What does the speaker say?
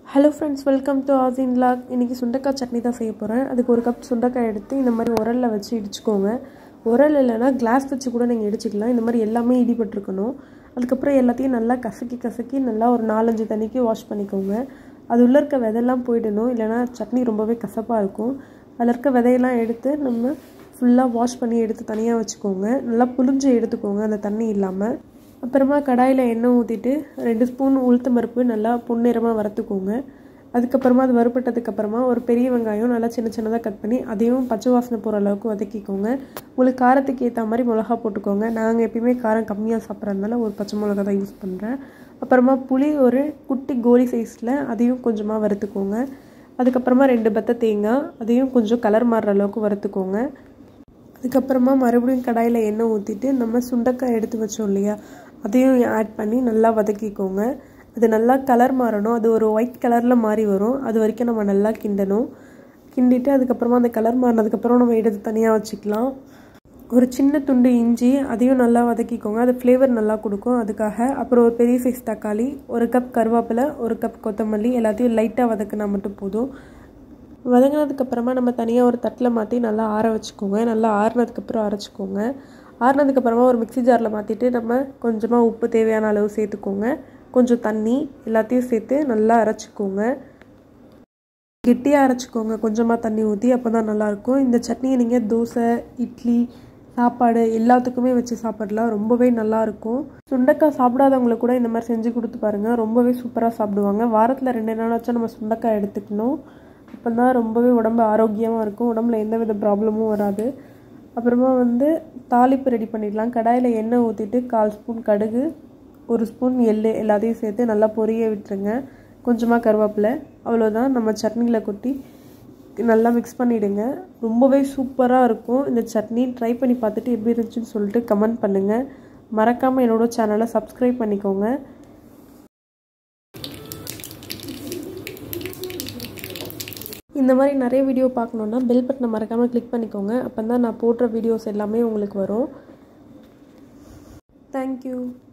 hello friends welcome to Asin log இன்றைக்கி சுண்டக்காய் சட்னி தான் செய்ய போகிறேன் அதுக்கு ஒரு கப் சுண்டக்காய் எடுத்து இந்த மாதிரி உரலில் வச்சு இடிச்சுக்கோங்க உரல் இல்லைன்னா கிளாஸ் வச்சு கூட நீங்கள் இடிச்சிக்கலாம் இந்த மாதிரி எல்லாமே இடிபட்டிருக்கணும் அதுக்கப்புறம் எல்லாத்தையும் நல்லா கசக்கி கசக்கி நல்லா ஒரு நாலஞ்சு தண்ணிக்கு வாஷ் பண்ணிக்கோங்க அது உள்ளே இருக்க விதையெல்லாம் போயிடணும் இல்லைனா சட்னி ரொம்பவே கசப்பாக இருக்கும் அதில் இருக்க விதையெல்லாம் எடுத்து நம்ம ஃபுல்லாக வாஷ் பண்ணி எடுத்து தனியாக வச்சுக்கோங்க நல்லா புளிஞ்சு எடுத்துக்கோங்க அந்த தண்ணி இல்லாமல் அப்புறமா கடாயில் எண்ணெய் ஊற்றிட்டு ரெண்டு ஸ்பூன் உளுத்தம் பருப்பு நல்லா பொன்னிறமாக வறுத்துக்கோங்க அதுக்கப்புறமா அது வறுப்பட்டதுக்கப்புறமா ஒரு பெரிய வெங்காயம் நல்லா சின்ன சின்னதாக கட் பண்ணி அதையும் பச்சை வாசனை போகிற அளவுக்கு வதக்கிக்கோங்க உங்களுக்கு காரத்துக்கு ஏற்ற மாதிரி மிளகா போட்டுக்கோங்க நாங்கள் எப்பயுமே காரம் கம்மியாக சாப்பிட்றதுனால ஒரு பச்சை மிளகா தான் யூஸ் பண்ணுறேன் அப்புறமா புளி ஒரு குட்டி கோலி சைஸில் அதையும் கொஞ்சமாக வறுத்துக்கோங்க அதுக்கப்புறமா ரெண்டு பத்த தேங்காய் அதையும் கொஞ்சம் கலர் மாறுற அளவுக்கு வறுத்துக்கோங்க அதுக்கப்புறமா மறுபடியும் கடாயில் எண்ணெய் ஊற்றிட்டு நம்ம சுண்டக்காய் எடுத்து வச்சோம் இல்லையா அதையும் ஆட் பண்ணி நல்லா வதக்கிக்கோங்க அது நல்லா கலர் மாறணும் அது ஒரு ஒயிட் கலரில் மாறி வரும் அது வரைக்கும் நம்ம நல்லா கிண்டணும் கிண்டிட்டு அதுக்கப்புறமா அந்த கலர் மாறினதுக்கப்புறம் நம்ம எடுத்து தனியாக வச்சுக்கலாம் ஒரு சின்ன துண்டு இஞ்சி அதையும் நல்லா வதக்கிக்கோங்க அது ஃப்ளேவர் நல்லா கொடுக்கும் அதுக்காக அப்புறம் ஒரு பெரிய சைஸ் தக்காளி ஒரு கப் கருவேப்பிலை ஒரு கப் கொத்தமல்லி எல்லாத்தையும் லைட்டாக வதக்கினா மட்டும் போதும் வதங்கினதுக்கப்புறமா நம்ம தனியாக ஒரு தட்டில் மாற்றி நல்லா ஆற வச்சுக்கோங்க நல்லா ஆறுனதுக்கப்புறம் அரைச்சிக்கோங்க ஆறுனதுக்கப்புறமா ஒரு மிக்சி ஜாரில் மாற்றிட்டு நம்ம கொஞ்சமாக உப்பு தேவையான அளவு சேர்த்துக்கோங்க கொஞ்சம் தண்ணி எல்லாத்தையும் சேர்த்து நல்லா அரைச்சிக்கோங்க கெட்டியாக அரைச்சிக்கோங்க கொஞ்சமாக தண்ணி ஊற்றி அப்போ தான் நல்லாயிருக்கும் இந்த சட்னியை நீங்கள் தோசை இட்லி சாப்பாடு எல்லாத்துக்குமே வச்சு சாப்பிடலாம் ரொம்பவே நல்லாயிருக்கும் சுண்டக்காய் சாப்பிடாதவங்களை கூட இந்த மாதிரி செஞ்சு கொடுத்து பாருங்கள் ரொம்பவே சூப்பராக சாப்பிடுவாங்க வாரத்தில் ரெண்டு நாளாச்சும் நம்ம சுண்டக்காய் எடுத்துக்கணும் அப்போ தான் ரொம்பவே உடம்பு ஆரோக்கியமாக இருக்கும் உடம்புல எந்த வித ப்ராப்ளமும் வராது அப்புறமா வந்து தாளிப்பு ரெடி பண்ணிடலாம் கடாயில் எண்ணெய் ஊற்றிட்டு கால் ஸ்பூன் கடுகு ஒரு ஸ்பூன் எள் எல்லாத்தையும் சேர்த்து நல்லா பொரிய விட்டுருங்க கொஞ்சமாக கருவேப்பிலை அவ்வளோதான் நம்ம சட்னியில் கொட்டி நல்லா மிக்ஸ் பண்ணிவிடுங்க ரொம்பவே சூப்பராக இருக்கும் இந்த சட்னி ட்ரை பண்ணி பார்த்துட்டு எப்படி இருந்துச்சுன்னு சொல்லிட்டு கமெண்ட் பண்ணுங்கள் மறக்காமல் என்னோடய சேனலை சப்ஸ்கிரைப் பண்ணிக்கோங்க இந்த மாதிரி நிறைய வீடியோ பார்க்கணுன்னா பெல் பட்டனை மறக்காமல் கிளிக் பண்ணிக்கோங்க அப்போ தான் நான் போடுற வீடியோஸ் எல்லாமே உங்களுக்கு வரும் தேங்க்யூ